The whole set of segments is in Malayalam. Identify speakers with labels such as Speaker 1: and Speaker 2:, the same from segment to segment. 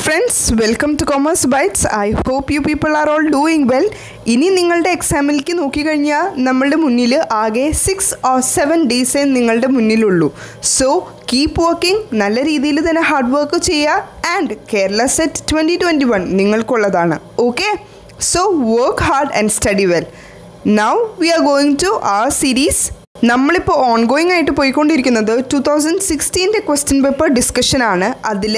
Speaker 1: Friends welcome to commerce bites I hope you people are all doing well ഇനി നിങ്ങളുടെ എക്സാമിലേക്ക് നോക്കിക്കഴിഞ്ഞാൽ നമ്മളുടെ മുന്നിൽ ആകെ സിക്സ് ഓർ സെവൻ ഡേയ്സേ നിങ്ങളുടെ മുന്നിലുള്ളൂ സോ കീപ്പ് വർക്കിംഗ് നല്ല രീതിയിൽ തന്നെ ഹാർഡ് വർക്ക് ചെയ്യുക and Kerala SET twenty twenty one നിങ്ങൾക്കുള്ളതാണ് okay so work hard and study well now we are going to our series നമ്മളിപ്പോൾ ഓൺഗോയിങ് ആയിട്ട് പോയിക്കൊണ്ടിരിക്കുന്നത് ടു തൗസൻഡ് സിക്സ്റ്റീൻ്റെ ക്വസ്റ്റ്യൻ പേപ്പർ ഡിസ്കഷനാണ് അതിൽ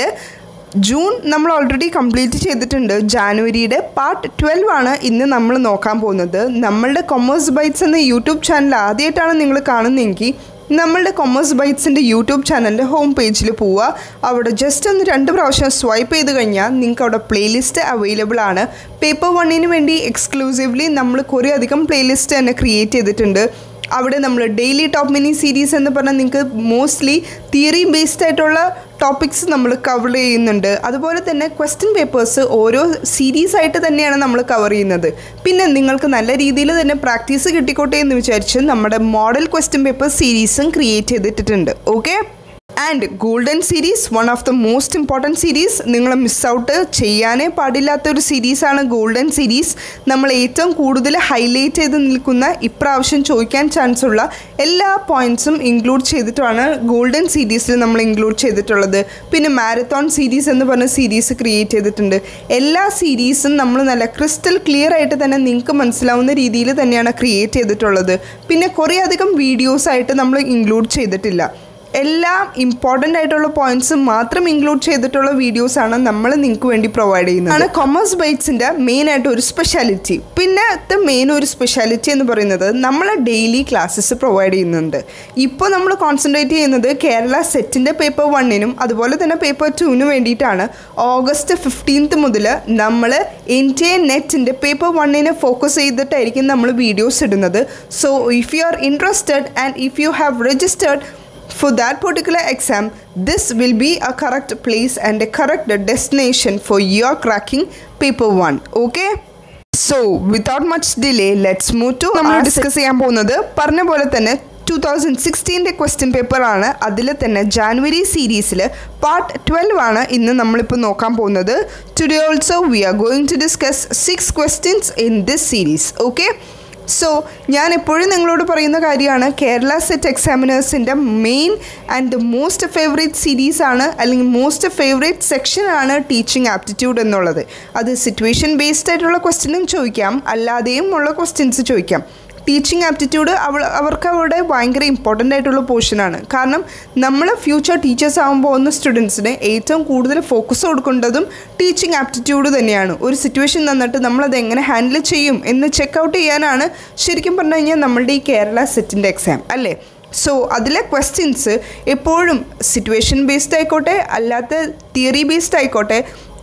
Speaker 1: ജൂൺ നമ്മൾ ഓൾറെഡി കംപ്ലീറ്റ് ചെയ്തിട്ടുണ്ട് ജാനുവരിയുടെ പാർട്ട് ട്വൽവ് ആണ് ഇന്ന് നമ്മൾ നോക്കാൻ പോകുന്നത് നമ്മളുടെ കൊമേഴ്സ് ബൈറ്റ്സ് എന്ന യൂട്യൂബ് ചാനൽ ആദ്യമായിട്ടാണ് നിങ്ങൾ കാണുന്നതെങ്കിൽ നമ്മളുടെ കൊമേഴ്സ് ബൈറ്റ്സിൻ്റെ യൂട്യൂബ് ചാനലിൻ്റെ ഹോം പേജിൽ പോവുക അവിടെ ജസ്റ്റ് ഒന്ന് രണ്ട് പ്രാവശ്യം സ്വൈപ്പ് ചെയ്ത് കഴിഞ്ഞാൽ നിങ്ങൾക്ക് അവിടെ പ്ലേലിസ്റ്റ് അവൈലബിൾ ആണ് പേപ്പർ വണ്ണിന് വേണ്ടി എക്സ്ക്ലൂസീവ്ലി നമ്മൾ കുറേ അധികം പ്ലേലിസ്റ്റ് തന്നെ ക്രിയേറ്റ് ചെയ്തിട്ടുണ്ട് അവിടെ നമ്മൾ ഡെയിലി ടോപ്പ് മിനി സീരീസ് എന്ന് പറഞ്ഞാൽ നിങ്ങൾക്ക് മോസ്റ്റ്ലി തിയറി ബേസ്ഡ് ആയിട്ടുള്ള ടോപ്പിക്സ് നമ്മൾ കവർ ചെയ്യുന്നുണ്ട് അതുപോലെ തന്നെ ക്വസ്റ്റ്യൻ പേപ്പേഴ്സ് ഓരോ സീരീസ് ആയിട്ട് തന്നെയാണ് നമ്മൾ കവർ ചെയ്യുന്നത് പിന്നെ നിങ്ങൾക്ക് നല്ല രീതിയിൽ തന്നെ പ്രാക്ടീസ് കിട്ടിക്കോട്ടെ എന്ന് വിചാരിച്ച് നമ്മുടെ മോഡൽ ക്വസ്റ്റ്യൻ പേപ്പർ സീരീസും ക്രിയേറ്റ് ചെയ്തിട്ടുണ്ട് okay and golden series one of the most important series നിങ്ങൾ മിസ് ഔട്ട് ചെയ്യാനേ പാടില്ലാത്ത ഒരു സീരീസാണ് ഗോൾഡൻ സീരീസ് നമ്മൾ ഏറ്റവും കൂടുതൽ ഹൈലൈറ്റ് ചെയ്ത് നിൽക്കുന്ന ഇപ്രാവശ്യം ചോദിക്കാൻ ചാൻസ് ഉള്ള എല്ലാ പോയിൻറ്സും ഇൻക്ലൂഡ് ചെയ്തിട്ടാണ് ഗോൾഡൻ സീരീസിൽ നമ്മൾ ഇൻക്ലൂഡ് ചെയ്തിട്ടുള്ളത് പിന്നെ മാരത്തോൺ സീരീസ് എന്ന് പറഞ്ഞ സീരീസ് ക്രിയേറ്റ് ചെയ്തിട്ടുണ്ട് എല്ലാ സീരീസും നമ്മൾ നല്ല ക്രിസ്റ്റൽ ക്ലിയർ ആയിട്ട് തന്നെ നിങ്ങൾക്ക് മനസ്സിലാവുന്ന രീതിയിൽ തന്നെയാണ് ക്രിയേറ്റ് ചെയ്തിട്ടുള്ളത് പിന്നെ കുറേ അധികം വീഡിയോസായിട്ട് നമ്മൾ ഇൻക്ലൂഡ് ചെയ്തിട്ടില്ല എല്ലാം ഇമ്പോർട്ടൻ്റ് ആയിട്ടുള്ള പോയിന്റ്സ് മാത്രം ഇൻക്ലൂഡ് ചെയ്തിട്ടുള്ള വീഡിയോസാണ് നമ്മൾ നിങ്ങൾക്ക് വേണ്ടി പ്രൊവൈഡ് ചെയ്യുന്നത് ആണ് കൊമേഴ്സ് ബൈറ്റ്സിൻ്റെ മെയിൻ ആയിട്ട് ഒരു സ്പെഷ്യാലിറ്റി പിന്നത്തെ മെയിൻ ഒരു സ്പെഷ്യാലിറ്റി എന്ന് പറയുന്നത് നമ്മൾ ഡെയിലി ക്ലാസ്സസ് പ്രൊവൈഡ് ചെയ്യുന്നുണ്ട് ഇപ്പോൾ നമ്മൾ കോൺസെൻട്രേറ്റ് ചെയ്യുന്നത് കേരള സെറ്റിൻ്റെ പേപ്പർ വണ്ണിനും അതുപോലെ തന്നെ പേപ്പർ ടുവിനും വേണ്ടിയിട്ടാണ് ഓഗസ്റ്റ് ഫിഫ്റ്റീൻത്ത് മുതൽ നമ്മൾ എൻ്റെ നെറ്റിൻ്റെ പേപ്പർ വണ്ണിനെ ഫോക്കസ് ചെയ്തിട്ടായിരിക്കും നമ്മൾ വീഡിയോസ് ഇടുന്നത് so if you are interested and if you have registered for that particular exam this will be a correct place and a correct destination for your cracking paper 1 okay so without much delay let's move to നമ്മൾ ഡിസ്കസ് ചെയ്യാൻ പോകുന്നത് പറഞ്ഞ പോലെ തന്നെ ടു തൗസൻഡ് സിക്സ്റ്റീൻ്റെ ക്വസ്റ്റ്യൻ പേപ്പറാണ് അതിൽ തന്നെ ജാനുവരി സീരീസിൽ പാർട്ട് ട്വൽവ് ആണ് ഇന്ന് നമ്മളിപ്പോൾ നോക്കാൻ പോകുന്നത് today also we are going to discuss six questions in this series okay so ഞാൻ എപ്പോഴും നിങ്ങളോട് പറയുന്ന കാര്യമാണ് കേരള സെറ്റ് എക്സാമിനേഴ്സിൻ്റെ main and the most favourite series ആണ് അല്ലെങ്കിൽ മോസ്റ്റ് ഫേവറേറ്റ് സെക്ഷനാണ് ടീച്ചിങ് ആപ്റ്റിറ്റ്യൂഡ് എന്നുള്ളത് അത് സിറ്റുവേഷൻ ബേസ്ഡ് ആയിട്ടുള്ള ക്വസ്റ്റ്യനും ചോദിക്കാം അല്ലാതെയും ഉള്ള ക്വസ്റ്റ്യൻസ് ചോദിക്കാം ടീച്ചിങ് ആപ്റ്റിറ്റ്യൂഡ് അവൾ അവർക്ക് അവിടെ ഭയങ്കര ഇമ്പോർട്ടൻ്റ് ആയിട്ടുള്ള പോർഷനാണ് കാരണം നമ്മൾ ഫ്യൂച്ചർ ടീച്ചേഴ്സ് ആകാൻ പോകുന്ന സ്റ്റുഡൻസിന് ഏറ്റവും കൂടുതൽ ഫോക്കസ് കൊടുക്കേണ്ടതും ടീച്ചിങ് ആപ്റ്റിറ്റ്യൂഡ് തന്നെയാണ് ഒരു സിറ്റുവേഷൻ തന്നിട്ട് നമ്മളത് എങ്ങനെ ഹാൻഡിൽ ചെയ്യും എന്ന് ചെക്ക് ഔട്ട് ചെയ്യാനാണ് ശരിക്കും പറഞ്ഞു കഴിഞ്ഞാൽ നമ്മളുടെ ഈ കേരള സെറ്റിൻ്റെ എക്സാം അല്ലേ സോ അതിലെ ക്വസ്റ്റ്യൻസ് എപ്പോഴും സിറ്റുവേഷൻ ബേസ്ഡ് ആയിക്കോട്ടെ അല്ലാത്ത തിയറി ബേസ്ഡ് ആയിക്കോട്ടെ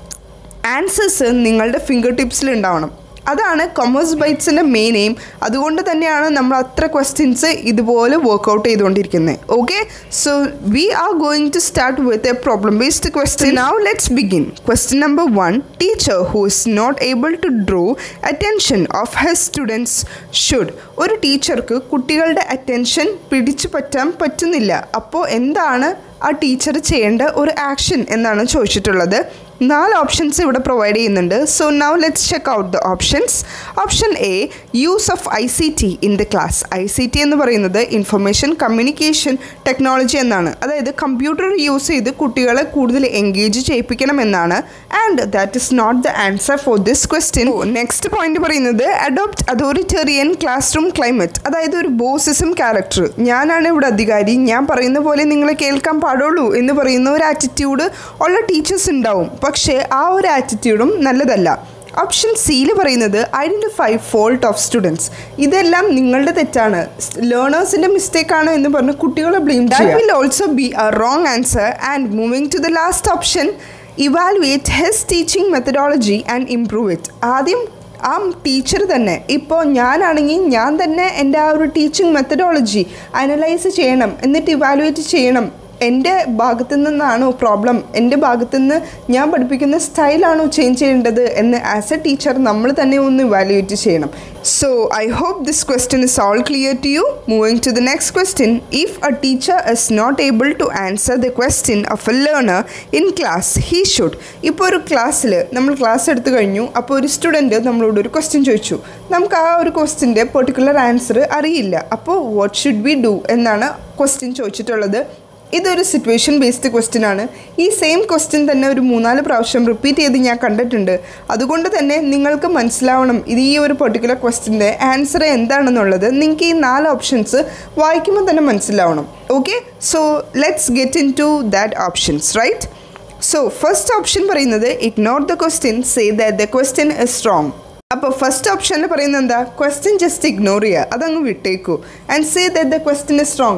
Speaker 1: ആൻസേഴ്സ് നിങ്ങളുടെ ഫിംഗർ ടിപ്സിൽ ഉണ്ടാവണം അതാണ് കൊമേഴ്സ് ബൈറ്റ്സിൻ്റെ മെയിൻ എയിം അതുകൊണ്ട് തന്നെയാണ് നമ്മൾ അത്ര ക്വസ്റ്റ്യൻസ് ഇതുപോലെ വർക്കൗട്ട് ചെയ്തുകൊണ്ടിരിക്കുന്നത് okay so we are going to start with a problem based question now let's begin question number one teacher who is not able to draw attention of her students should ഒരു ടീച്ചർക്ക് കുട്ടികളുടെ അറ്റൻഷൻ പിടിച്ചു പറ്റാൻ പറ്റുന്നില്ല അപ്പോൾ എന്താണ് ആ ടീച്ചർ ചെയ്യേണ്ട ഒരു ആക്ഷൻ എന്നാണ് ചോദിച്ചിട്ടുള്ളത് നാല് ഓപ്ഷൻസ് ഇവിടെ പ്രൊവൈഡ് ചെയ്യുന്നുണ്ട് so now let's check out the options option A use of I C T in the class I C T എന്ന് പറയുന്നത് ഇൻഫർമേഷൻ കമ്മ്യൂണിക്കേഷൻ ടെക്നോളജി എന്നാണ് അതായത് കമ്പ്യൂട്ടർ യൂസ് ചെയ്ത് കുട്ടികളെ കൂടുതൽ എൻഗേജ് ചെയ്യിപ്പിക്കണം എന്നാണ് and that is not the answer for this question next point പറയുന്നത് adopt authoritarian class room climate അതായത് ഒരു ബോസിസം ക്യാരക്ടർ ഞാനാണ് ഇവിടെ അധികാരി ഞാൻ പറയുന്ന പോലെ നിങ്ങളെ കേൾക്കാൻ പാടുള്ളൂ എന്ന് പറയുന്ന ഒരു ആറ്റിറ്റ്യൂഡ് ഉള്ള ടീച്ചേഴ്സ് ഉണ്ടാവും പക്ഷേ ആ ഒരു ആറ്റിറ്റ്യൂഡും നല്ലതല്ല ഓപ്ഷൻ സിയിൽ പറയുന്നത് ഐഡൻറ്റിഫൈ ഫോൾട്ട് ഓഫ് സ്റ്റുഡൻസ് ഇതെല്ലാം നിങ്ങളുടെ തെറ്റാണ് ലേണേഴ്സിൻ്റെ മിസ്റ്റേക്കാണ് എന്ന് പറഞ്ഞ് കുട്ടികളെ blame that will also be a wrong answer and moving to the last option evaluate his teaching methodology and improve it ആദ്യം ആ ടീച്ചർ തന്നെ ഇപ്പോൾ ഞാനാണെങ്കിൽ ഞാൻ തന്നെ എൻ്റെ ആ ഒരു ടീച്ചിങ് മെത്തഡോളജി അനലൈസ് ചെയ്യണം എന്നിട്ട് ഇവാലുവേറ്റ് ചെയ്യണം എൻ്റെ ഭാഗത്തു നിന്നാണോ പ്രോബ്ലം എൻ്റെ ഭാഗത്തു നിന്ന് ഞാൻ പഠിപ്പിക്കുന്ന സ്റ്റൈലാണോ ചേഞ്ച് ചെയ്യേണ്ടത് എന്ന് ആസ് എ ടീച്ചർ നമ്മൾ തന്നെ ഒന്ന് ഇവാലുവേറ്റ് ചെയ്യണം so I hope this question is all clear to you moving to the next question if a teacher is not able to answer the question of a learner in class he should ഇപ്പോൾ ഒരു ക്ലാസ്സിൽ നമ്മൾ ക്ലാസ് എടുത്തു കഴിഞ്ഞു അപ്പോൾ ഒരു സ്റ്റുഡൻറ്റ് നമ്മളോട് ഒരു ക്വസ്റ്റ്യൻ ചോദിച്ചു നമുക്ക് ആ ഒരു ക്വസ്റ്റ്യൻ്റെ പെർട്ടിക്കുലർ ആൻസർ അറിയില്ല അപ്പോൾ വാട്ട് ഷുഡ് വി ഡു എന്നാണ് ക്വസ്റ്റ്യൻ ചോദിച്ചിട്ടുള്ളത് ഇതൊരു സിറ്റുവേഷൻ ബേസ്ഡ് ക്വസ്റ്റ്യൻ ആണ് ഈ സെയിം ക്വസ്റ്റ്യൻ തന്നെ ഒരു മൂന്നാല് പ്രാവശ്യം റിപ്പീറ്റ് ചെയ്ത് ഞാൻ കണ്ടിട്ടുണ്ട് അതുകൊണ്ട് തന്നെ നിങ്ങൾക്ക് മനസ്സിലാവണം ഇത് ഈ ഒരു പെർട്ടിക്കുലർ ക്വസ്റ്റ്യൻ്റെ ആൻസർ എന്താണെന്നുള്ളത് നിങ്ങൾക്ക് ഈ നാല് ഓപ്ഷൻസ് വായിക്കുമ്പോൾ തന്നെ മനസ്സിലാവണം okay so let's get into that options right so first option പറയുന്നത് ignore the question say that the question is wrong അപ്പോൾ ഫസ്റ്റ് ഓപ്ഷനിൽ പറയുന്നത് എന്താ ക്വസ്റ്റ്യൻ ജസ്റ്റ് ഇഗ്നോർ ചെയ്യുക അതങ്ങ് വിട്ടേക്കൂ and say that the question is wrong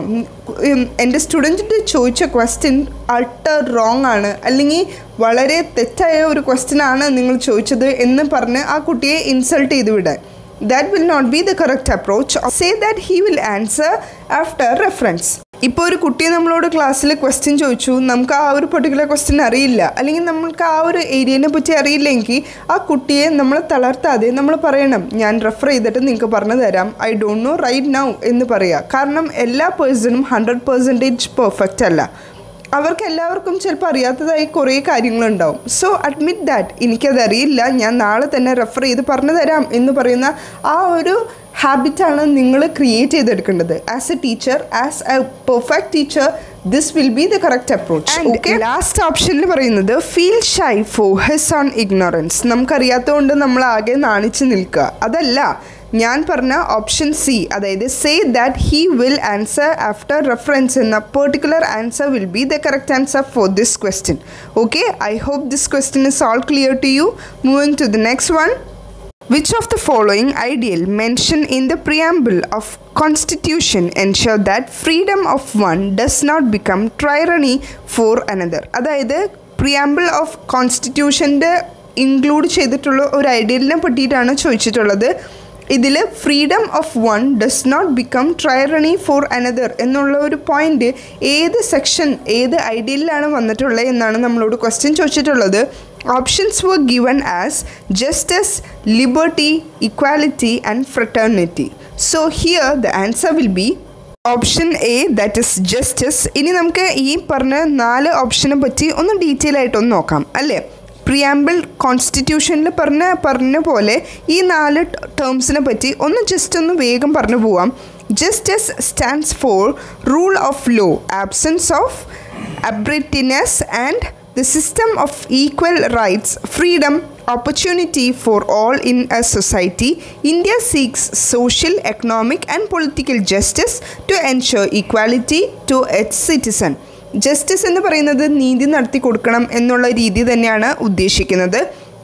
Speaker 1: എൻ്റെ സ്റ്റുഡൻറ്റിൻ്റെ ചോദിച്ച ക്വസ്റ്റ്യൻ അൾട്ടർ റോങ് ആണ് അല്ലെങ്കിൽ വളരെ തെറ്റായ ഒരു ക്വസ്റ്റ്യൻ ആണ് നിങ്ങൾ ചോദിച്ചത് എന്ന് പറഞ്ഞ് ആ കുട്ടിയെ ഇൻസൾട്ട് ചെയ്ത് വിടാൻ that will not be the correct approach say that he will answer after reference ഇപ്പോൾ ഒരു കുട്ടി നമ്മളോട് ക്ലാസ്സിൽ ക്വസ്റ്റ്യൻ ചോദിച്ചു നമുക്ക് ആ ഒരു പെർട്ടിക്കുലർ ക്വസ്റ്റ്യൻ അറിയില്ല അല്ലെങ്കിൽ നമ്മൾക്ക് ആ ഒരു ഏരിയനെ പറ്റി അറിയില്ലെങ്കിൽ ആ കുട്ടിയെ നമ്മൾ തളർത്താതെ നമ്മൾ പറയണം ഞാൻ റെഫർ ചെയ്തിട്ട് നിങ്ങൾക്ക് പറഞ്ഞു തരാം I don't know right now എന്ന് പറയുക കാരണം എല്ലാ പേഴ്സണും ഹൺഡ്രഡ് പെർസെൻറ്റേജ് പെർഫെക്റ്റ് അല്ല അവർക്ക് എല്ലാവർക്കും ചിലപ്പോൾ അറിയാത്തതായി കുറേ കാര്യങ്ങളുണ്ടാവും സോ അഡ്മിറ്റ് ദാറ്റ് എനിക്കത് അറിയില്ല ഞാൻ നാളെ തന്നെ റെഫർ ചെയ്ത് പറഞ്ഞു തരാം എന്ന് പറയുന്ന ആ ഒരു ഹാബിറ്റാണ് നിങ്ങൾ ക്രിയേറ്റ് ചെയ്തെടുക്കേണ്ടത് as a teacher as a perfect teacher this will be the correct approach okay last ഓപ്ഷനിൽ പറയുന്നത് feel shy for his own ignorance നമുക്കറിയാത്തതുകൊണ്ട് നമ്മൾ ആകെ നാണിച്ച് നിൽക്കുക അതല്ല ഞാൻ പറഞ്ഞ ഓപ്ഷൻ സി അതായത് say that he will answer after reference എന്ന particular answer will be the correct answer for this question okay I hope this question is all clear to you moving to the next one Which of the following ideal mentioned in the preamble of constitution ensure that freedom of one does not become tyranny for another അതായത് പ്രിയാമ്പിൾ ഓഫ് കോൺസ്റ്റിറ്റ്യൂഷൻ്റെ ഇൻക്ലൂഡ് ചെയ്തിട്ടുള്ള ഒരു ഐഡിയലിനെ പറ്റിയിട്ടാണ് ചോദിച്ചിട്ടുള്ളത് ഇതിൽ freedom of one does not become tyranny for another എന്നുള്ള ഒരു പോയിന്റ് ഏത് സെക്ഷൻ ഏത് ഐഡിയലിലാണ് വന്നിട്ടുള്ളത് എന്നാണ് നമ്മളോട് ക്വസ്റ്റ്യൻ ചോദിച്ചിട്ടുള്ളത് options were given as justice, liberty, equality and fraternity. So here the answer will be option A that is justice ഇനി നമുക്ക് ഈ പറഞ്ഞ നാല് ഓപ്ഷനെ പറ്റി ഒന്ന് ഡീറ്റെയിൽ ആയിട്ടൊന്ന് നോക്കാം അല്ലേ പ്രിയാമ്പിൾ കോൺസ്റ്റിറ്റ്യൂഷനിൽ പറഞ്ഞ പറഞ്ഞ പോലെ ഈ നാല് ടേംസിനെ പറ്റി ഒന്ന് ജസ്റ്റ് ഒന്ന് വേഗം പറഞ്ഞു പോവാം justice stands for rule of law absence of arbitrariness and the system of equal rights, freedom, opportunity for all in a society, India seeks social, economic, and political justice to ensure equality to its citizen. Justice എന്ന് പറയുന്നത് നീതി നടത്തി കൊടുക്കണം എന്നുള്ള രീതി തന്നെയാണ് ഉദ്ദേശിക്കുന്നത്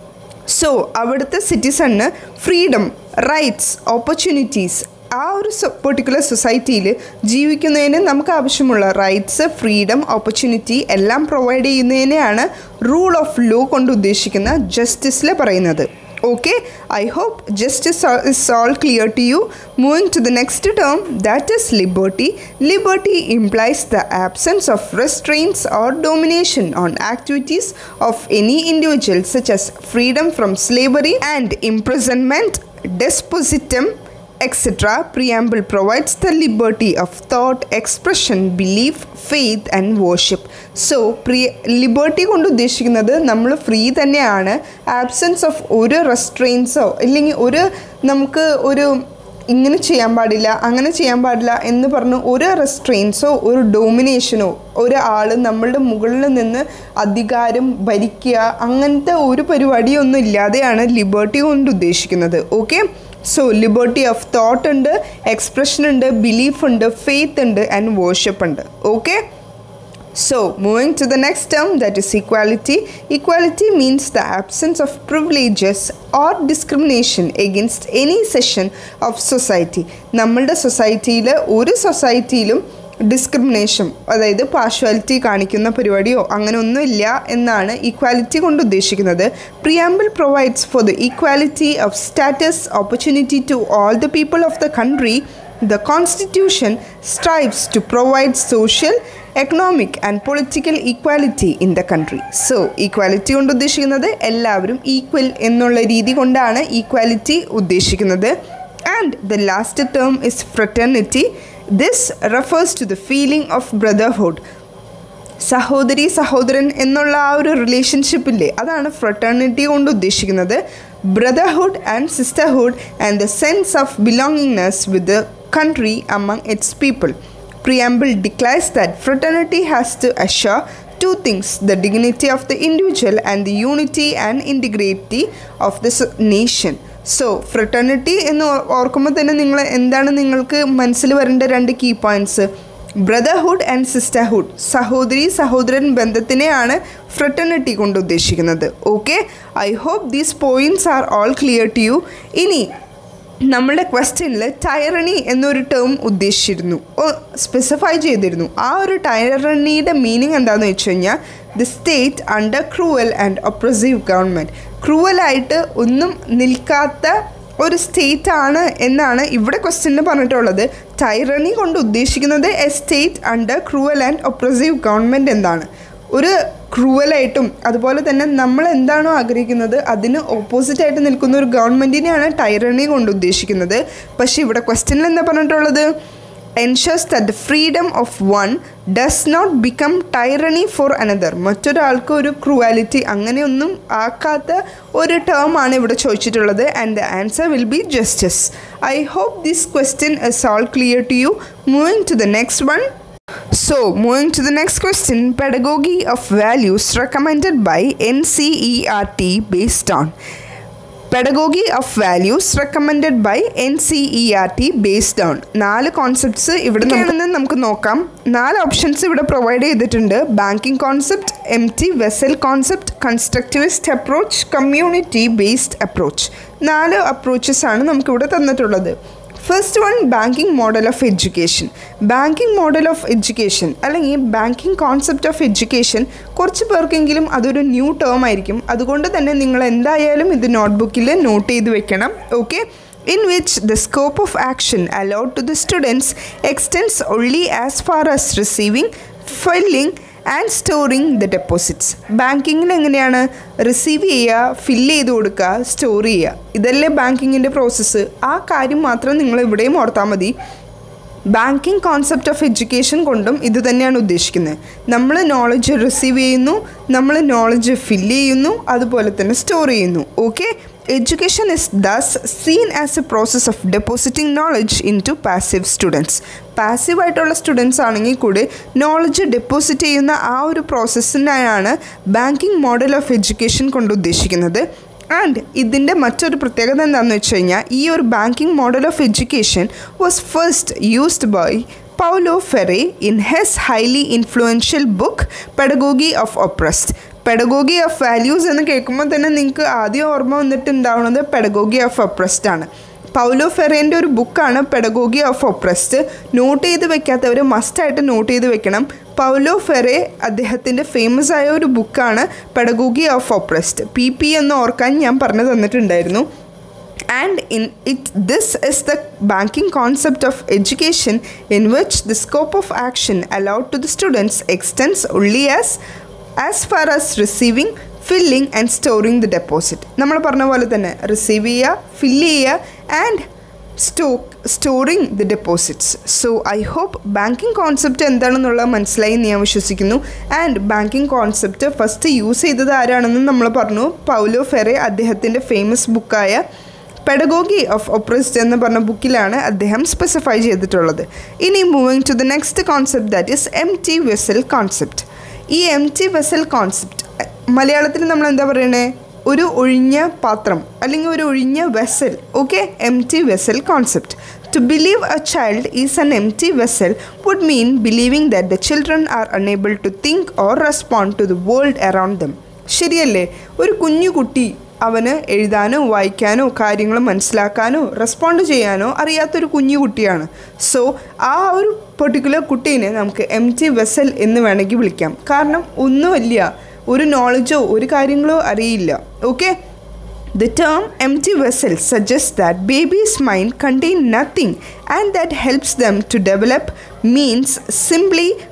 Speaker 1: സോ അവിടുത്തെ സിറ്റിസണിന് ഫ്രീഡം റൈറ്റ്സ് ഓപ്പർച്യൂണിറ്റീസ് ആ ഒരു പെർട്ടിക്കുലർ സൊസൈറ്റിയിൽ ജീവിക്കുന്നതിന് നമുക്ക് ആവശ്യമുള്ള റൈറ്റ്സ് ഫ്രീഡം ഓപ്പർച്യൂണിറ്റി എല്ലാം പ്രൊവൈഡ് ചെയ്യുന്നതിനെയാണ് റൂൾ ഓഫ് ലോ കൊണ്ട് ഉദ്ദേശിക്കുന്ന ജസ്റ്റിസിൽ പറയുന്നത് okay I hope justice is all clear to you moving to the next term that is liberty liberty implies the absence of restraints or domination on activities of any individual such as freedom from slavery and imprisonment, despotism, etc. Preamble provides the liberty of thought, expression, belief, faith and worship. So പ്രിയ ലിബർട്ടി കൊണ്ട് ഉദ്ദേശിക്കുന്നത് നമ്മൾ ഫ്രീ തന്നെയാണ് ആബ്സെൻസ് ഓഫ് ഒരു റെസ്ട്രെയിൻസോ ഇല്ലെങ്കിൽ ഒരു നമുക്ക് ഒരു ഇങ്ങനെ ചെയ്യാൻ പാടില്ല അങ്ങനെ ചെയ്യാൻ പാടില്ല എന്ന് പറഞ്ഞ് ഒരു റെസ്ട്രെയിൻസോ ഒരു ഡോമിനേഷനോ ഒരാൾ നമ്മളുടെ മുകളിൽ നിന്ന് അധികാരം ഭരിക്കുക അങ്ങനത്തെ ഒരു പരിപാടിയൊന്നും ഇല്ലാതെയാണ് ലിബർട്ടി കൊണ്ട് ഉദ്ദേശിക്കുന്നത് okay so liberty of thought ഉണ്ട് എക്സ്പ്രഷൻ ഉണ്ട് ബിലീഫ് ഉണ്ട് ഫെയ്ത്ത് ഉണ്ട് ആൻഡ് വേർഷിപ്പ് ഉണ്ട് okay So, moving to the next term that is equality. Equality means the absence of privileges or discrimination against any section of society. നമ്മളുടെ സൊസൈറ്റിയിൽ ഒരു സൊസൈറ്റിയിലും ഡിസ്ക്രിമിനേഷൻ അതായത് പാർഷ്വാലിറ്റി കാണിക്കുന്ന പരിപാടിയോ അങ്ങനെ ഒന്നുമില്ല എന്നാണ് ഈക്വാലിറ്റി കൊണ്ട് ഉദ്ദേശിക്കുന്നത് preamble provides for the equality of status opportunity to all the people of the country The Constitution strives to provide social, economic and political equality in the country so equality കൊണ്ട് ഉദ്ദേശിക്കുന്നത് എല്ലാവരും ഈക്വൽ എന്നുള്ള രീതി കൊണ്ടാണ് ഈക്വാലിറ്റി ഉദ്ദേശിക്കുന്നത് and the last term is fraternity this refers to the feeling of brotherhood സഹോദരി സഹോദരൻ എന്നുള്ള ആ ഒരു റിലേഷൻഷിപ്പില്ലേ അതാണ് ഫ്രട്ടേണിറ്റി കൊണ്ട് ഉദ്ദേശിക്കുന്നത് brotherhood and sisterhood and the sense of belongingness with the country among its people preamble declares that fraternity has to assure two things the dignity of the individual and the unity and integrity of this nation so fraternity എന്ന് ഓർക്കുമ്പോൾ തന്നെ നിങ്ങൾ എന്താണ് നിങ്ങൾക്ക് മനസ്സിൽ വരേണ്ട രണ്ട് key points brotherhood and sisterhood സഹോദരി സഹോദരൻ ബന്ധത്തിനെയാണ് ഫ്രട്ടേണിറ്റി കൊണ്ട് ഉദ്ദേശിക്കുന്നത് okay I hope these points are all clear to you ഇനി നമ്മുടെ ക്വസ്റ്റ്യനിൽ ടൈറണി എന്നൊരു ടേം ഉദ്ദേശിച്ചിരുന്നു സ്പെസിഫൈ ചെയ്തിരുന്നു ആ ഒരു ടൈറണിയുടെ മീനിങ് എന്താണെന്ന് വെച്ച് കഴിഞ്ഞാൽ the state under cruel and oppressive government ക്രൂവലായിട്ട് ഒന്നും നിൽക്കാത്ത ഒരു സ്റ്റേറ്റ് ആണ് എന്നാണ് ഇവിടെ ക്വസ്റ്റ്യനിൽ പറഞ്ഞിട്ടുള്ളത് ടൈറണി കൊണ്ട് ഉദ്ദേശിക്കുന്നത് a state under cruel and oppressive government എന്താണ് ഒരു ക്രൂവലായിട്ടും അതുപോലെ തന്നെ നമ്മൾ എന്താണോ ആഗ്രഹിക്കുന്നത് അതിന് ഓപ്പോസിറ്റായിട്ട് നിൽക്കുന്ന ഒരു ഗവൺമെൻറ്റിനെയാണ് ടൈറണി കൊണ്ട് ഉദ്ദേശിക്കുന്നത് പക്ഷേ ഇവിടെ ക്വസ്റ്റ്യനിൽ എന്താ പറഞ്ഞിട്ടുള്ളത് ensures that the freedom of one does not become tyranny for another മറ്റൊരാൾക്ക് ഒരു ക്രൂവാലിറ്റി അങ്ങനെയൊന്നും ആക്കാത്ത ഒരു ടേം ആണ് ഇവിടെ ചോദിച്ചിട്ടുള്ളത് and the answer will be justice I hope this question is all clear to you moving to the next one So, moving to the next question pedagogy of values recommended by NCERT based on pedagogy of values recommended by N C E R T based on നാല് കോൺസെപ്റ്റ്സ് ഇവിടെ നിന്ന് നമുക്ക് നോക്കാം നാല് ഓപ്ഷൻസ് ഇവിടെ പ്രൊവൈഡ് ചെയ്തിട്ടുണ്ട് banking concept empty vessel concept constructivist approach community based approach നാല് അപ്രോച്ചസ് ആണ് നമുക്കിവിടെ തന്നിട്ടുള്ളത് first one banking model of education banking model of education അല്ലെങ്കിൽ ബാങ്കിങ് കോൺസെപ്റ്റ് ഓഫ് എഡ്യൂക്കേഷൻ കുറച്ച് പേർക്കെങ്കിലും അതൊരു ന്യൂ ടേം ആയിരിക്കും അതുകൊണ്ട് തന്നെ നിങ്ങൾ എന്തായാലും ഇത് നോട്ട്ബുക്കിൽ നോട്ട് ചെയ്ത് വെക്കണം okay in which the scope of action allowed to the students extends only as far as receiving, filling and storing the deposits ബാങ്കിങ്ങിൽ എങ്ങനെയാണ് റിസീവ് ചെയ്യുക ഫില്ല് ചെയ്ത് കൊടുക്കുക സ്റ്റോർ ചെയ്യുക ഇതല്ലേ ബാങ്കിങ്ങിൻ്റെ പ്രോസസ്സ് ആ കാര്യം മാത്രം നിങ്ങൾ ഇവിടെയും ഓർത്താൽ മതി ബാങ്കിങ് കോൺസെപ്റ്റ് ഓഫ് എഡ്യൂക്കേഷൻ കൊണ്ടും ഇത് തന്നെയാണ് ഉദ്ദേശിക്കുന്നത് നമ്മൾ നോളജ് റിസീവ് ചെയ്യുന്നു നമ്മൾ നോളജ് ഫില്ല് ചെയ്യുന്നു അതുപോലെ തന്നെ സ്റ്റോർ ചെയ്യുന്നു okay education is thus seen as a process of depositing knowledge into passive students പാസീവായിട്ടുള്ള സ്റ്റുഡൻസ് ആണെങ്കിൽ കൂടി നോളജ് ഡെപ്പോസിറ്റ് ചെയ്യുന്ന ആ ഒരു പ്രോസസ്സിനായാണ് ബാങ്കിങ് മോഡൽ ഓഫ് എഡ്യൂക്കേഷൻ കൊണ്ട് ഉദ്ദേശിക്കുന്നത് ആൻഡ് ഇതിൻ്റെ മറ്റൊരു പ്രത്യേകത എന്താണെന്ന് വെച്ച് കഴിഞ്ഞാൽ ഈ ഒരു banking model of education was first used by Paulo Freire in his highly influential book pedagogy of oppressed pedagogy of values എന്ന് കേൾക്കുമ്പോൾ തന്നെ നിങ്ങൾക്ക് ആദ്യം ഓർമ്മ വന്നിട്ടുണ്ടാവുന്നത് പെഡഗോഗി ഓഫ് ഒപ്രസ്ഡ് ആണ് പൗലോ ഫെറേൻ്റെ ഒരു ബുക്കാണ് പെഡഗോഗി ഓഫ് ഒപ്രസ്ഡ് നോട്ട് ചെയ്ത് വെക്കാത്തവർ മസ്റ്റായിട്ട് നോട്ട് ചെയ്ത് വെക്കണം പൗലോ ഫെറെ അദ്ദേഹത്തിൻ്റെ ഫേമസ് ആയ ഒരു ബുക്കാണ് pedagogy of oppressed P P എന്ന് ഓർക്കാൻ ഞാൻ പറഞ്ഞു തന്നിട്ടുണ്ടായിരുന്നു and in it this is the banking concept of education in which the scope of action allowed to the students extends only as as far as receiving filling and storing the deposit നമ്മൾ പറഞ്ഞ പോലെ തന്നെ റിസീവ് ചെയ്യുക ഫില്ല് ചെയ്യുക and stock storing the deposits so I hope banking concept എന്താണെന്നുള്ളത് മനസ്സിലായി എന്ന് ഞാൻ വിശ്വസിക്കുന്നു ആൻഡ് ബാങ്കിങ് കോൺസെപ്റ്റ് ഫസ്റ്റ് യൂസ് ചെയ്തത് ആരാണെന്ന് നമ്മൾ പറഞ്ഞു പൗലോ ഫെറെ അദ്ദേഹത്തിൻ്റെ ഫേമസ് ബുക്കായ പെഡഗോഗി ഓഫ് ഒപ്രസ്ഡ് എന്ന് പറഞ്ഞ ബുക്കിലാണ് അദ്ദേഹം സ്പെസിഫൈ ചെയ്തിട്ടുള്ളത് ഇനി moving to the next concept that is empty vessel concept ഈ എം ടി വെസൽ കോൺസെപ്റ്റ് മലയാളത്തിൽ നമ്മൾ എന്താ പറയണേ ഒരു ഒഴിഞ്ഞ പാത്രം അല്ലെങ്കിൽ ഒരു ഒഴിഞ്ഞ vessel okay empty vessel concept to believe a child is an empty vessel would mean believing that the children are unable to think or respond to the world around them ശരിയല്ലേ ഒരു കുഞ്ഞു കുട്ടി അവന് എഴുതാനോ വായിക്കാനോ കാര്യങ്ങൾ മനസ്സിലാക്കാനോ റെസ്പോണ്ട് ചെയ്യാനോ അറിയാത്തൊരു കുഞ്ഞു കുട്ടിയാണ് സോ ആ ഒരു പെർട്ടിക്കുലർ കുട്ടീനെ നമുക്ക് എം ടി വെസൽ എന്ന് വേണമെങ്കിൽ വിളിക്കാം കാരണം ഒന്നുമില്ല ഒരു നോളജോ ഒരു കാര്യങ്ങളോ അറിയില്ല okay The term empty vessel suggests that baby's mind contain nothing and that helps them to develop means simply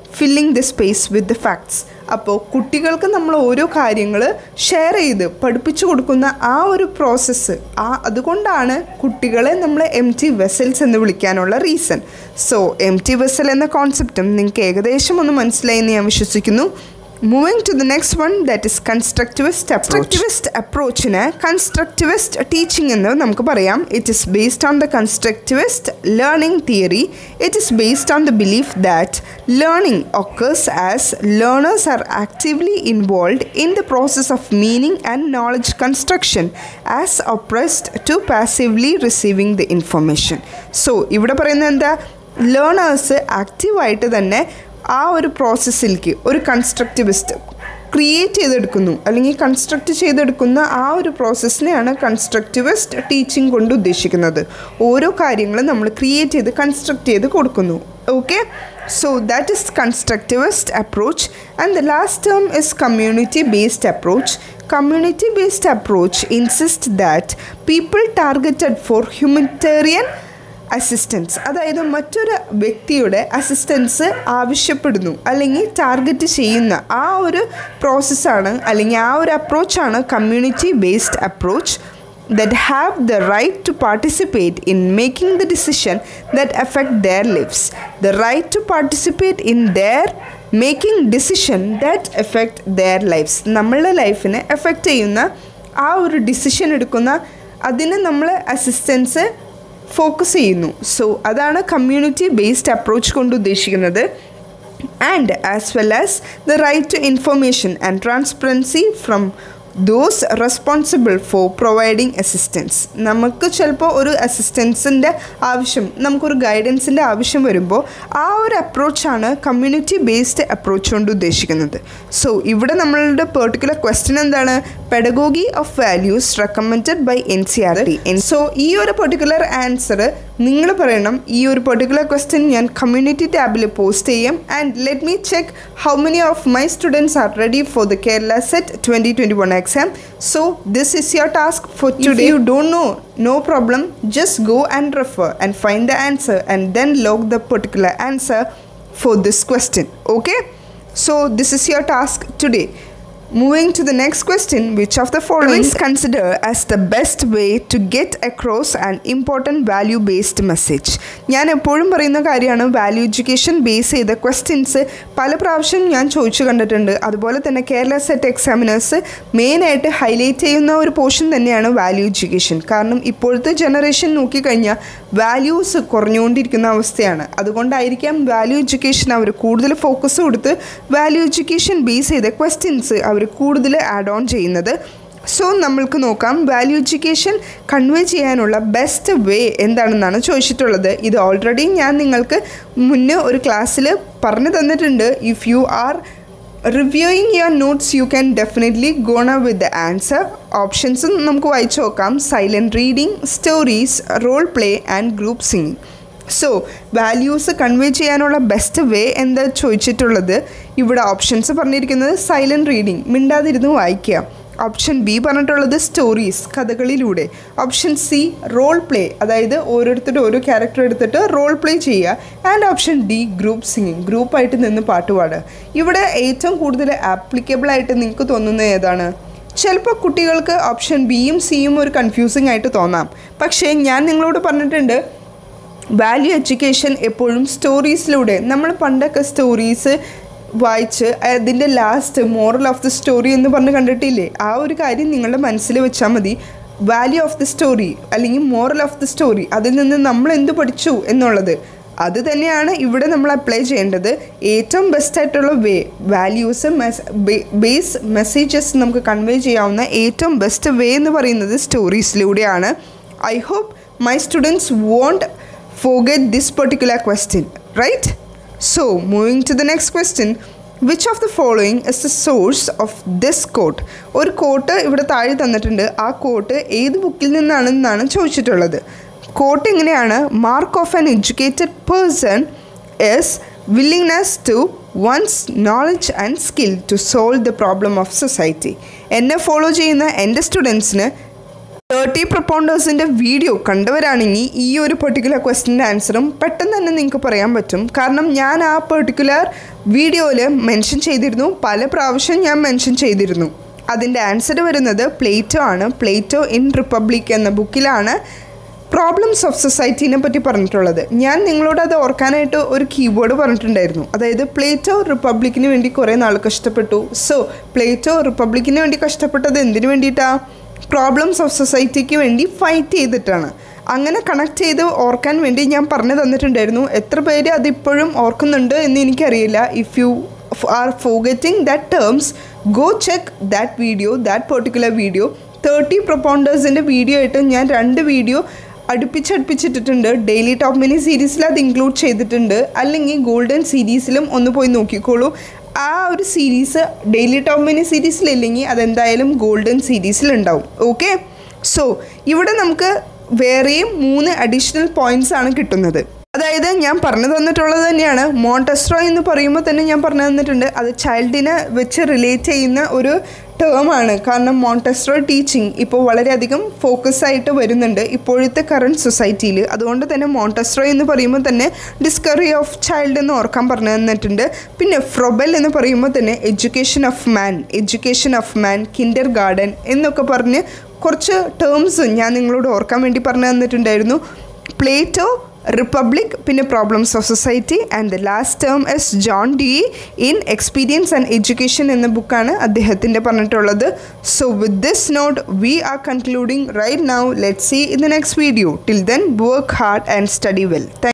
Speaker 1: filling the space with the facts അപ്പോൾ കുട്ടികൾക്ക് നമ്മൾ ഓരോ കാര്യങ്ങൾ ഷെയർ ചെയ്ത് പഠിപ്പിച്ചു കൊടുക്കുന്ന ആ ഒരു പ്രോസസ്സ് ആ അതുകൊണ്ടാണ് കുട്ടികളെ നമ്മൾ എം ടി വെസൽസ് എന്ന് വിളിക്കാനുള്ള reason so empty vessel എന്ന കോൺസെപ്റ്റും നിങ്ങൾക്ക് ഏകദേശം ഒന്ന് മനസ്സിലായി എന്ന് ഞാൻ വിശ്വസിക്കുന്നു moving to the next one that is constructivist constructivist അപ്രോച്ചിന് കൺസ്ട്രക്റ്റിവിസ്റ്റ് ടീച്ചിങ് എന്ന് നമുക്ക് പറയാം it is based on the constructivist learning theory it is based on the belief that learning occurs as learners are actively involved in the process of meaning and knowledge construction as opposed to passively receiving the information. So ഇവിടെ പറയുന്നത് എന്താ ലേണേഴ്സ് ആക്റ്റീവായിട്ട് തന്നെ ആ ഒരു പ്രോസസ്സിലേക്ക് ഒരു കൺസ്ട്രക്റ്റിവിസ്റ്റ് ക്രിയേറ്റ് ചെയ്തെടുക്കുന്നു അല്ലെങ്കിൽ കൺസ്ട്രക്റ്റ് ചെയ്തെടുക്കുന്ന ആ ഒരു പ്രോസസ്സിനെയാണ് കൺസ്ട്രക്റ്റിവിസ്റ്റ് ടീച്ചിങ് കൊണ്ട് ഉദ്ദേശിക്കുന്നത് ഓരോ കാര്യങ്ങളും നമ്മൾ ക്രിയേറ്റ് ചെയ്ത് കൺസ്ട്രക്റ്റ് ചെയ്ത് കൊടുക്കുന്നു okay so that is constructivist approach and the last term is community based approach community based approach insist that people targeted for humanitarian assistance അതായത് മറ്റൊരു വ്യക്തിയുടെ അസിസ്റ്റൻസ് ആവശ്യപ്പെടുന്നു അല്ലെങ്കിൽ ടാർഗറ്റ് ചെയ്യുന്ന ആ ഒരു പ്രോസസ്സാണ് അല്ലെങ്കിൽ ആ ഒരു അപ്രോച്ചാണ് community based approach that have the right to participate in making the decision that affect their lives the right to participate in their making decision that effect their lifes നമ്മളുടെ ലൈഫിനെ എഫക്റ്റ് ചെയ്യുന്ന ആ ഒരു ഡിസിഷൻ എടുക്കുന്ന അതിന് നമ്മൾ അസിസ്റ്റൻസ് ഫോക്കസ് ചെയ്യുന്നു സോ അതാണ് കമ്മ്യൂണിറ്റി ബേസ്ഡ് അപ്രോച്ച് കൊണ്ട് ഉദ്ദേശിക്കുന്നത് and as well as the right to information and transparency from those responsible for providing assistance നമുക്ക് ചിലപ്പോൾ ഒരു അസിസ്റ്റൻസിൻ്റെ ആവശ്യം നമുക്കൊരു ഗൈഡൻസിൻ്റെ ആവശ്യം വരുമ്പോൾ ആ ഒരു അപ്രോച്ചാണ് കമ്മ്യൂണിറ്റി ബേസ്ഡ് അപ്രോച്ച് കൊണ്ട് ഉദ്ദേശിക്കുന്നത് സോ ഇവിടെ നമ്മളുടെ പെർട്ടിക്കുലർ ക്വസ്റ്റ്യൻ എന്താണ് pedagogy of values recommended by N C R T so ഈ ഒരു പെർട്ടിക്കുലർ ആൻസർ നിങ്ങൾ പറയണം ഈ ഒരു പെർട്ടിക്കുലർ ക്വസ്റ്റ്യൻ ഞാൻ കമ്മ്യൂണിറ്റി ടാബിൽ പോസ്റ്റ് ചെയ്യും and let me check how many of my students are ready for the Kerala SET twenty twenty one exam. So this is your task for today. If you don't know, no problem. Just go and refer and find the answer and then log the particular answer for this question. Okay? So this is your task today. Moving to the next question, which of the following is considered as the best way to get across an important value based message? ഞാൻ എപ്പോഴും പറയുന്ന കാര്യമാണ് വാല്യൂ എഡ്യൂക്കേഷൻ ബേസ് ചെയ്ത ക്വസ്റ്റ്യൻസ് പല പ്രാവശ്യം ഞാൻ ചോദിച്ചു കണ്ടിട്ടുണ്ട് അതുപോലെ തന്നെ കേരള സെറ്റ് എക്സാമിനേഴ്സ് മെയിനായിട്ട് ഹൈലൈറ്റ് ചെയ്യുന്ന ഒരു പോർഷൻ തന്നെയാണ് വാല്യൂ എഡ്യൂക്കേഷൻ കാരണം ഇപ്പോഴത്തെ ജനറേഷൻ നോക്കിക്കഴിഞ്ഞാൽ വാല്യൂസ് കുറഞ്ഞുകൊണ്ടിരിക്കുന്ന അവസ്ഥയാണ് അതുകൊണ്ടായിരിക്കാം വാല്യൂ എഡ്യൂക്കേഷൻ അവർ കൂടുതൽ ഫോക്കസ് കൊടുത്ത് വാല്യൂ എഡ്യൂക്കേഷൻ ബേസ് ചെയ്ത ക്വസ്റ്റ്യൻസ് അവർ കൂടുതൽ ആഡ് ഓൺ ചെയ്യുന്നത് സോ നമ്മൾക്ക് നോക്കാം വാല്യൂ എഡ്യൂക്കേഷൻ കൺവേ ചെയ്യാനുള്ള ബെസ്റ്റ് വേ എന്താണെന്നാണ് ചോദിച്ചിട്ടുള്ളത് ഇത് ഓൾറെഡി ഞാൻ നിങ്ങൾക്ക് മുന്നേ ഒരു ക്ലാസ്സിൽ പറഞ്ഞു തന്നിട്ടുണ്ട് if you are reviewing your notes you can definitely gonna with the answer ഓപ്ഷൻസും നമുക്ക് വായിച്ചു നോക്കാം silent reading stories role play and group singing so values convey ചെയ്യാനുള്ള ബെസ്റ്റ് വേ എന്താ ചോദിച്ചിട്ടുള്ളത് ഇവിടെ ഓപ്ഷൻസ് പറഞ്ഞിരിക്കുന്നത് സൈലൻറ്റ് റീഡിങ് മിണ്ടാതിരുന്ന് വായിക്കുക ഓപ്ഷൻ ബി പറഞ്ഞിട്ടുള്ളത് സ്റ്റോറീസ് കഥകളിലൂടെ ഓപ്ഷൻ സി റോൾ പ്ലേ അതായത് ഓരോരുത്തരുടെ ഓരോ ക്യാരക്ടർ എടുത്തിട്ട് റോൾ പ്ലേ ചെയ്യുക and option D group singing ഗ്രൂപ്പായിട്ട് നിന്ന് പാട്ട് പാടുക ഇവിടെ ഏറ്റവും കൂടുതൽ ആപ്ലിക്കബിൾ ആയിട്ട് നിങ്ങൾക്ക് തോന്നുന്നത് ഏതാണ് ചിലപ്പോൾ കുട്ടികൾക്ക് ഓപ്ഷൻ ബിയും സിയും ഒരു കൺഫ്യൂസിങ് ആയിട്ട് തോന്നാം പക്ഷേ ഞാൻ നിങ്ങളോട് പറഞ്ഞിട്ടുണ്ട് വാല്യൂ എഡ്യൂക്കേഷൻ എപ്പോഴും സ്റ്റോറീസിലൂടെ നമ്മൾ പണ്ടൊക്കെ സ്റ്റോറീസ് വായിച്ച് അതിൻ്റെ last moral of the story എന്ന് പറഞ്ഞ് കണ്ടിട്ടില്ലേ ആ ഒരു കാര്യം നിങ്ങളുടെ മനസ്സിൽ വെച്ചാൽ മതി വാല്യൂ ഓഫ് ദി സ്റ്റോറി അല്ലെങ്കിൽ മോറൽ ഓഫ് ദി സ്റ്റോറി അതിൽ നിന്ന് നമ്മൾ എന്ത് പഠിച്ചു എന്നുള്ളത് അത് തന്നെയാണ് ഇവിടെ നമ്മൾ അപ്ലൈ ചെയ്യേണ്ടത് ഏറ്റവും ബെസ്റ്റ് ആയിട്ടുള്ള വേ വാല്യൂസ് ബേസ് മെസ്സേജസ് നമുക്ക് കൺവേ ചെയ്യാവുന്ന ഏറ്റവും ബെസ്റ്റ് വേ എന്ന് പറയുന്നത് സ്റ്റോറീസിലൂടെയാണ് I hope my students won't forget this particular question, right? So, moving to the next question. Which of the following is the source of this quote ഒരു കോട്ട് ഇവിടെ താഴെ തന്നിട്ടുണ്ട് ആ കോട്ട് ഏത് ബുക്കിൽ നിന്നാണെന്നാണ് ചോദിച്ചിട്ടുള്ളത് കോട്ട് എങ്ങനെയാണ് mark of an educated person is willingness to one's knowledge and skill to solve the problem of society എന്നെ ഫോളോ ചെയ്യുന്ന എൻ്റെ സ്റ്റുഡൻസിന് തേർട്ടി പ്രൊപ്പോണ്ടേഴ്സിൻ്റെ വീഡിയോ കണ്ടവരാണെങ്കിൽ ഈ ഒരു പെർട്ടിക്കുലർ ക്വസ്റ്റിൻ്റെ ആൻസറും പെട്ടെന്ന് തന്നെ നിങ്ങൾക്ക് പറയാൻ പറ്റും കാരണം ഞാൻ ആ പെർട്ടിക്കുലർ വീഡിയോയിൽ മെൻഷൻ ചെയ്തിരുന്നു പല പ്രാവശ്യം ഞാൻ മെൻഷൻ ചെയ്തിരുന്നു അതിൻ്റെ ആൻസർ വരുന്നത് പ്ലേറ്റോ ആണ് പ്ലേറ്റോ ഇൻ റിപ്പബ്ലിക് എന്ന ബുക്കിലാണ് പ്രോബ്ലംസ് ഓഫ് സൊസൈറ്റീനെ പറ്റി പറഞ്ഞിട്ടുള്ളത് ഞാൻ നിങ്ങളോട് അത് ഓർക്കാനായിട്ട് ഒരു കീബോർഡ് പറഞ്ഞിട്ടുണ്ടായിരുന്നു അതായത് പ്ലേറ്റോ റിപ്പബ്ലിക്കിന് വേണ്ടി കുറേ നാൾ കഷ്ടപ്പെട്ടു സോ പ്ലേറ്റോ റിപ്പബ്ലിക്കിന് വേണ്ടി കഷ്ടപ്പെട്ടത് എന്തിനു വേണ്ടിയിട്ടാണ് പ്രോബ്ലംസ് ഓഫ് സൊസൈറ്റിക്ക് വേണ്ടി ഫൈറ്റ് ചെയ്തിട്ടാണ് അങ്ങനെ കണക്ട് ചെയ്ത് ഓർക്കാൻ വേണ്ടി ഞാൻ പറഞ്ഞു തന്നിട്ടുണ്ടായിരുന്നു എത്ര പേര് അതിപ്പോഴും ഓർക്കുന്നുണ്ട് എന്ന് എനിക്കറിയില്ല if you are forgetting that terms go check that video that particular video thirty പ്രൊപ്പോണ്ടേഴ്സിൻ്റെ വീഡിയോ ആയിട്ട് ഞാൻ രണ്ട് വീഡിയോ അടുപ്പിച്ചടുപ്പിച്ചിട്ടിട്ടുണ്ട് ഡെയിലി ടോപ്പ് മിനി സീരീസിൽ അത് ഇൻക്ലൂഡ് ചെയ്തിട്ടുണ്ട് അല്ലെങ്കിൽ ഗോൾഡൻ സീരീസിലും ഒന്ന് പോയി നോക്കിക്കോളൂ ആ ഒരു സീരീസ് ഡെയിലി ടോപ്പ് മിനി സീരീസിലില്ലെങ്കിൽ അതെന്തായാലും ഗോൾഡൻ സീരീസിലുണ്ടാവും ഓക്കെ സോ ഇവിടെ നമുക്ക് വേറെയും മൂന്ന് അഡീഷണൽ പോയിന്റ്സ് ആണ് കിട്ടുന്നത് അതായത് ഞാൻ പറഞ്ഞു തന്നിട്ടുള്ളത് തന്നെയാണ് മോണ്ടസ്ട്രോ എന്ന് പറയുമ്പോൾ തന്നെ ഞാൻ പറഞ്ഞു തന്നിട്ടുണ്ട് അത് ചൈൽഡിനെ വെച്ച് റിലേറ്റ് ചെയ്യുന്ന ഒരു ടേമാണ് കാരണം മോണ്ടസ്ട്രോ ടീച്ചിങ് ഇപ്പോൾ വളരെയധികം ഫോക്കസ് ആയിട്ട് വരുന്നുണ്ട് ഇപ്പോഴത്തെ കറണ്ട് സൊസൈറ്റിയിൽ അതുകൊണ്ട് തന്നെ മോണ്ടസ്ട്രോ എന്ന് പറയുമ്പോൾ തന്നെ ഡിസ്കവറി ഓഫ് ചൈൽഡ് എന്ന് ഓർക്കാൻ പറഞ്ഞു തന്നിട്ടുണ്ട് പിന്നെ ഫ്രൊബൽ എന്ന് പറയുമ്പോൾ തന്നെ education of man education of man kindergarten എന്നൊക്കെ പറഞ്ഞ് കുറച്ച് ടേംസ് ഞാൻ നിങ്ങളോട് ഓർക്കാൻ വേണ്ടി പറഞ്ഞു തന്നിട്ടുണ്ടായിരുന്നു പ്ലേറ്റോ റിപ്പബ്ലിക് പിന്നെ problems of society and the last term is John Dewey in experience and education എന്ന ബുക്കാണ് അദ്ദേഹത്തിൻ്റെ പറഞ്ഞിട്ടുള്ളത് so with this note we are concluding right now let see in the next video till then work hard and study well